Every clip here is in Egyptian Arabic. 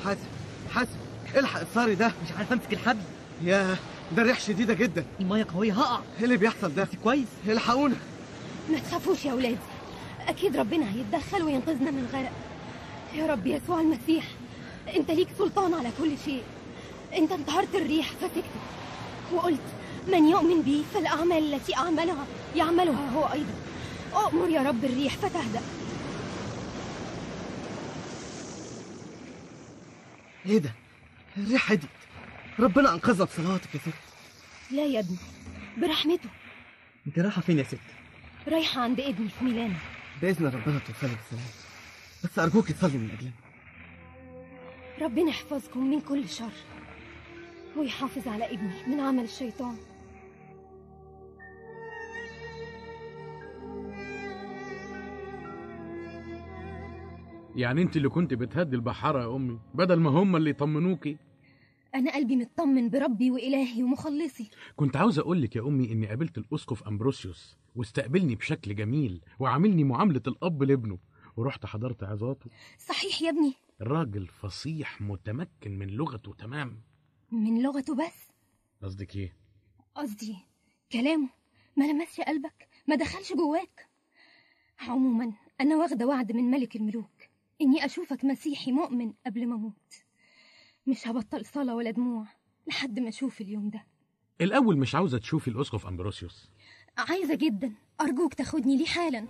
حاسب حاسب الحق الصاري ده مش عارف امسك الحبل يا ده الريح شديدة جدا الميه قويه هقع ايه اللي بيحصل ده بس كويس الحقونا ما تخافوش يا ولادي أكيد ربنا هيتدخل وينقذنا من الغرق يا رب يسوع المسيح أنت ليك سلطان على كل شيء أنت انتهرت الريح فسكتت وقلت من يؤمن بي فالأعمال التي أعملها يعملها هو أيضا أؤمر يا رب الريح فتهدأ ايه ده الريح هدت ربنا انقذنا بصلواتك يا ست لا يا ابني برحمته انت رايحه فين يا ست رايحة عند ابني في ميلانو باذن ربنا توصلي بالسلام بس ارجوك تصلي من اجلنا ربنا يحفظكم من كل شر ويحافظ على ابني من عمل الشيطان يعني انت اللي كنت بتهدي البحارة يا امي بدل ما هم اللي يطمنوكي أنا قلبي مطمن بربي وإلهي ومخلصي كنت عاوز اقول لك يا امي اني قابلت الاسقف امبروسيوس واستقبلني بشكل جميل وعاملني معاملة الاب لابنه ورحت حضرت عظاته صحيح يا ابني الراجل فصيح متمكن من لغته تمام من لغته بس قصدك ايه قصدي كلامه ما لمسش قلبك ما دخلش جواك عموما أنا واخدة وعد من ملك الملوك إني أشوفك مسيحي مؤمن قبل ما أموت مش هبطل صلاة ولا دموع لحد ما أشوف اليوم ده الاول مش عاوزة تشوفي الاسقف امبروسيوس عايزة جدا أرجوك تاخدني ليه حالا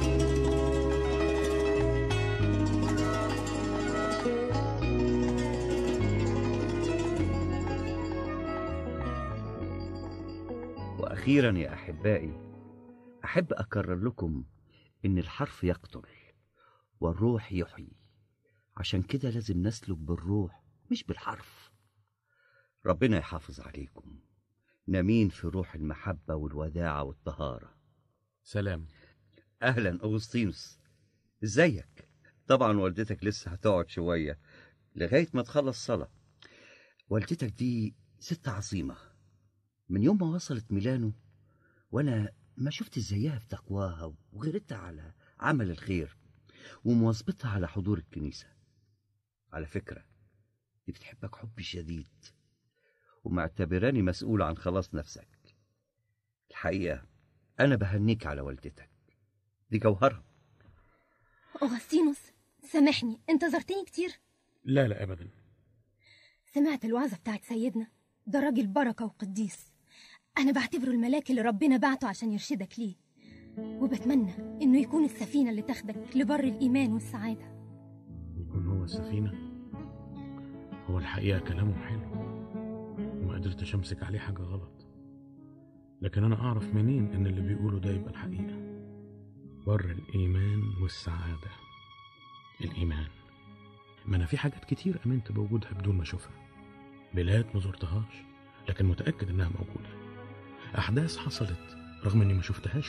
وأخيرا يا أحبائي أحب أكرر لكم إن الحرف يقتل والروح يحيي عشان كده لازم نسلك بالروح مش بالحرف ربنا يحافظ عليكم نمين في روح المحبة والوداعة والطهارة سلام أهلا أغسطينوس إزيك طبعا والدتك لسه هتقعد شوية لغاية ما تخلص صلاة والدتك دي ست عظيمة من يوم ما وصلت ميلانو وأنا ما شفت زيها في تقواها وغيرتها على عمل الخير ومواظبتها على حضور الكنيسة على فكرة دي بتحبك حب شديد ومعتبراني مسؤول عن خلاص نفسك الحقيقة أنا بهنيك على والدتك دي جوهرها أغسطينوس سامحني انتظرتني كتير لا لا ابدا سمعت الوعظة بتاعت سيدنا ده راجل بركة وقديس أنا بعتبره الملاك اللي ربنا بعته عشان يرشدك ليه وبتمنى إنه يكون السفينة اللي تاخدك لبر الإيمان والسعادة يكون هو السفينة هو الحقيقة كلامه حلو وما قدرتش امسك عليه حاجة غلط لكن انا اعرف منين ان اللي بيقوله ده يبقى الحقيقة بر الايمان والسعادة الايمان ما انا في حاجات كتير امنت بوجودها بدون ما اشوفها بلاد ما زرتهاش لكن متأكد انها موجودة احداث حصلت رغم اني ما شفتهاش